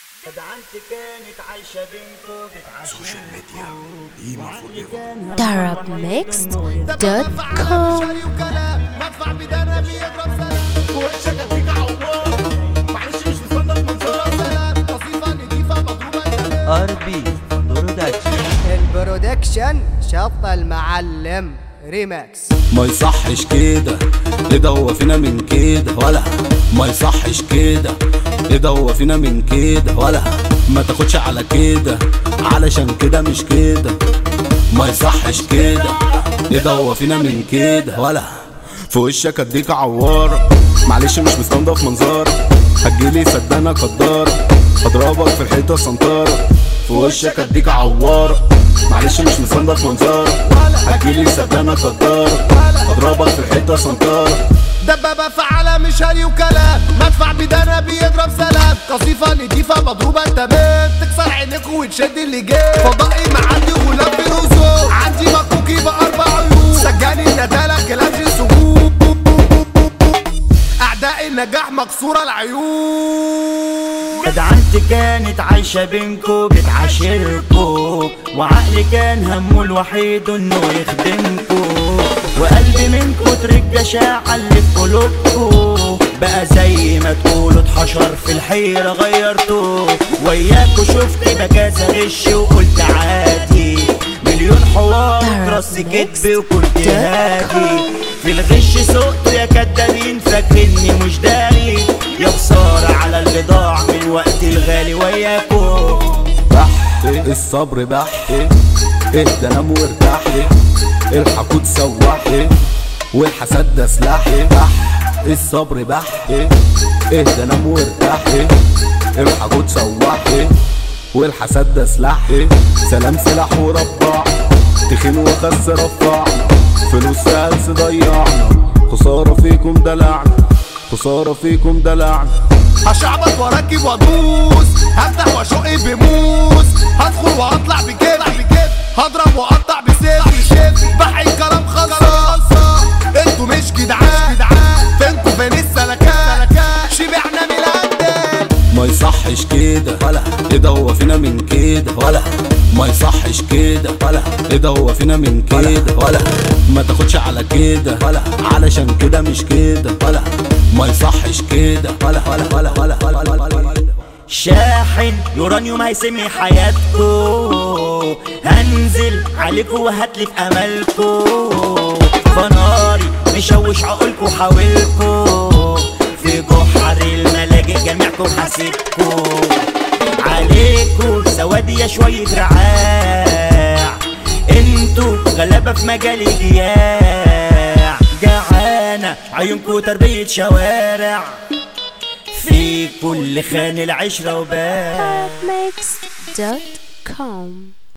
جدعنتي كانت عايشة بينكو سوشيال ميديا قيمة فوق darabmixed.com مدفع بدانا بيضرب سلام وشك هتيجي عوار معلش مش مصدق منظرها سلام قصيفة نضيفة مضروبة تمام اربي برودكشن البرودكشن شط المعلم ريماكس ما يصحش كده ايه ده هو فينا من كده ولا ما يصحش كده ايه ده هو فينا من كده ولا ما تاخدش على كده علشان كده مش كده ما يصحش كده ايه ده هو فينا من كده ولا في وشك اديك عوارة معلش مش مستنضف منظرك هتجيلي صدقنا قدارة هضربك في الحيطة سنطارة في وشك اديك عوارة معلش مش مستنضف منظرك هتجيلي صدقنا قدارة هضربك في الحيطة سنطارة دبابة فعالة مش هري وكلام مدفع بدانا بيضرب سلام قصيفة نضيفة مضروبة تمام تكسر عينيكوا وتشد اللي جاي فضائي معدي غلاب في رزق عندي مكوكي بأربع عيون سجاني الندالة كلام في السجون أعداء النجاح مكسورة العيون جدعنتي كانت عايشة بينكو بتعاشركو وعقلي كان همه الوحيد انه يخدمكو وقلبي من كتر الجشاعة اللي في قلوبكو بقى زي ما تقولوا اتحشر في الحيرة غيرته وياكو شفت بكاسة غش وقلت عادي مليون حوار راس كدب وكنت هادي في الغش سقت يا كدابين فاكرني مش داري يا خسارة على البضاع من وقت الغالي وياكو بح الصبر بح اهدى نام وارتاح الحقود سواح والحسد ده سلاح بح الصبر بح اهدى نام وارتاح الحقود سواح والحسد ده سلاح سلام سلاح وربع تخين وخس رفعنا فلوس هلس ضيعنا خسارة فيكم دلعنا خسارة فيكم دلعنا هشعبط واركب وادوس هفتح واشق بموس هدخل واطلع بكيف بكيف هضرب واقطع بسيف بسيف بحي الكلام خلصة انتوا مش جدعان فينكوا فين السلكات شبعنا من الهندل ما يصحش كده ولا ايه ده هو فينا من كده ولا ما يصحش كده ولا ايه ده هو فينا من كده ولا ما تاخدش على كده ولا علشان كده مش كده ولا ما يصحش كده ولا ولا ولا ولا ولا ولا, ولا, ولا شاحن يورانيوم هيسمي حياتكو هنزل عليكو وهتلي في املكو فناري مشوش عقولكو حاولكو في جحر الملاجئ جميعكو حاسبكو عليكو سوادي يا شوية رعاع انتوا غلابة في مجال الجياع جعانة عيونكو تربية شوارع في كل خان العشرة وباع darabmixed.com